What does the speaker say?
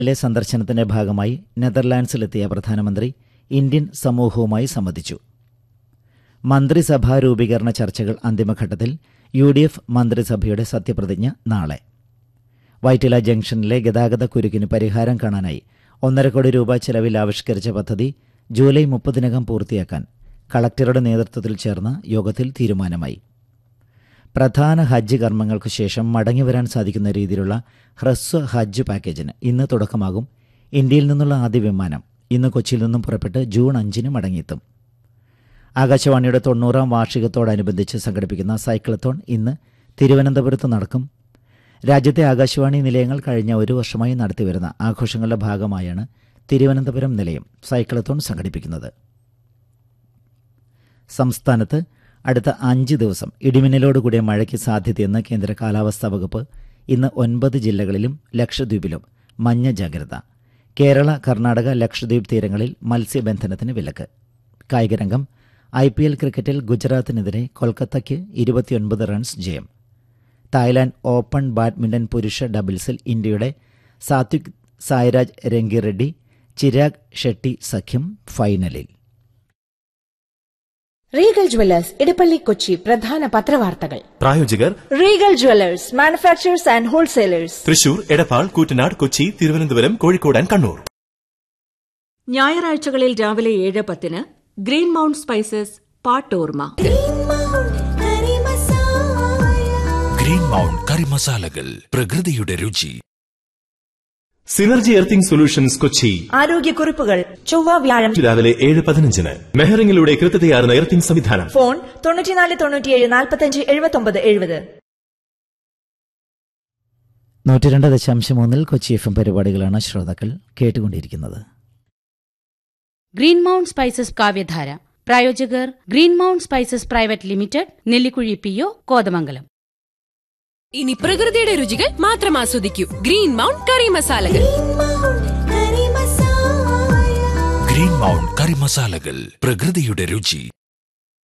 ലെ സന്ദർശനത്തിന്റെ ഭാഗമായി നെതർലാൻഡ്സിലെത്തിയ പ്രധാനമന്ത്രി ഇന്ത്യൻ സമൂഹവുമായി സംവദിച്ചു മന്ത്രിസഭാ രൂപീകരണ ചർച്ചകൾ അന്തിമഘട്ടത്തിൽ യു ഡി എഫ് മന്ത്രിസഭയുടെ സത്യപ്രതിജ്ഞ നാളെ വൈറ്റില ജംഗ്ഷനിലെ ഗതാഗത കുരുക്കിന് പരിഹാരം കാണാനായി ഒന്നര കോടി രൂപ ചെലവിൽ ആവിഷ്കരിച്ച പദ്ധതി ജൂലൈ മുപ്പതിനകം പൂർത്തിയാക്കാൻ കളക്ടറുടെ നേതൃത്വത്തിൽ ചേർന്ന യോഗത്തിൽ തീരുമാനമായി പ്രധാന ഹജ്ജ് കർമ്മങ്ങൾക്ക് ശേഷം മടങ്ങിവരാൻ സാധിക്കുന്ന രീതിയിലുള്ള ഹ്രസ്വ ഹജ്ജ് പാക്കേജിന് ഇന്ന് തുടക്കമാകും ഇന്ത്യയിൽ നിന്നുള്ള ആദ്യ വിമാനം ഇന്ന് കൊച്ചിയിൽ നിന്നും പുറപ്പെട്ട് ജൂൺ അഞ്ചിന് മടങ്ങിയെത്തും ആകാശവാണിയുടെ തൊണ്ണൂറാം വാർഷികത്തോടനുബന്ധിച്ച് സംഘടിപ്പിക്കുന്ന സൈക്ലത്തോൺ ഇന്ന് തിരുവനന്തപുരത്ത് നടക്കും രാജ്യത്തെ ആകാശവാണി നിലയങ്ങൾ കഴിഞ്ഞ ഒരു വർഷമായി നടത്തിവരുന്ന ആഘോഷങ്ങളുടെ ഭാഗമായാണ് തിരുവനന്തപുരം നിലയം സൈക്ലത്തോൺ സംഘടിപ്പിക്കുന്നത് സംസ്ഥാനത്ത് അടുത്ത അഞ്ച് ദിവസം ഇടിമിന്നലോടുകൂടിയ മഴയ്ക്ക് സാധ്യതയെന്ന് കേന്ദ്ര കാലാവസ്ഥാ വകുപ്പ് ഇന്ന് ഒൻപത് ജില്ലകളിലും ലക്ഷദ്വീപിലും മഞ്ഞ ജാഗ്രത കേരള കർണാടക ലക്ഷദ്വീപ് തീരങ്ങളിൽ മത്സ്യബന്ധനത്തിന് വിലക്ക് കായികരംഗം ഐ പി എൽ ക്രിക്കറ്റിൽ ഗുജറാത്തിനെതിരെ കൊൽക്കത്തയ്ക്ക് ഇരുപത്തിയൊൻപത് റൺസ് ജയം തായ്ലാന്റ് ഓപ്പൺ ബാഡ്മിന്റൺ പുരുഷ ഡബിൾസിൽ ഇന്ത്യയുടെ സാത്വിക് സായ്രാജ് രംഗിറെഡ്ഡി ചിരാഗ് ഷെട്ടി സഖ്യം ഫൈനലിൽ റീഗൽ ജ്വല്ലേഴ്സ് ഇടപ്പള്ളി കൊച്ചി പ്രധാന പത്രവാർത്തകൾ പ്രായോജകർ Regal Jewellers manufacturers and wholesalers Thrissur Edappal Koottanad Kochi Thiruvananthapuram Kozhikode and Kannur ഞായറാഴ്ചകളിൽ രാവിലെ ഏഴ് പത്തിന് ഗ്രീൻ മൗണ്ട് സ്പൈസസ് പാട്ടോർമ ഗ്രീൻ മൗണ്ട് കറി മസാലകൾ പ്രകൃതിയുടെ രുചി സിനർജി എർത്തിംഗ് സൊല്യൂഷൻസ് കൊച്ചി ആരോഗ്യക്കുറിപ്പുകൾ ചൊവ്വ വ്യാഴം രാവിലെ ഏഴ് പതിനഞ്ചിന് മെഹറിംഗിലൂടെ കൃത്യതയാർന്ന എർത്തിംഗ് സംവിധാനം ഫോൺ തൊണ്ണൂറ്റിനാല് തൊണ്ണൂറ്റിയേഴ് നാൽപ്പത്തഞ്ച് എഴുപത്തൊമ്പത് എഴുപത് നൂറ്റിരണ്ട് ദശാംശം മൂന്നിൽ കൊച്ചി എഫ് എം പരിപാടികളാണ് ശ്രോതാക്കൾ കേട്ടുകൊണ്ടിരിക്കുന്നത് ഗ്രീൻ മൗണ്ട് സ്പൈസസ് കാവ്യധാര പ്രായോജകർ Green Mount Spices private limited Nellikuzhi P O Kothamangalam ഇനി പ്രകൃതിയുടെ രുചികൾ മാത്രം ആസ്വദിക്കൂ ഗ്രീൻ മൗണ്ട് കറി മസാലകൾ ഗ്രീൻ മൗണ്ട് കറി മസാലകൾ പ്രകൃതിയുടെ രുചി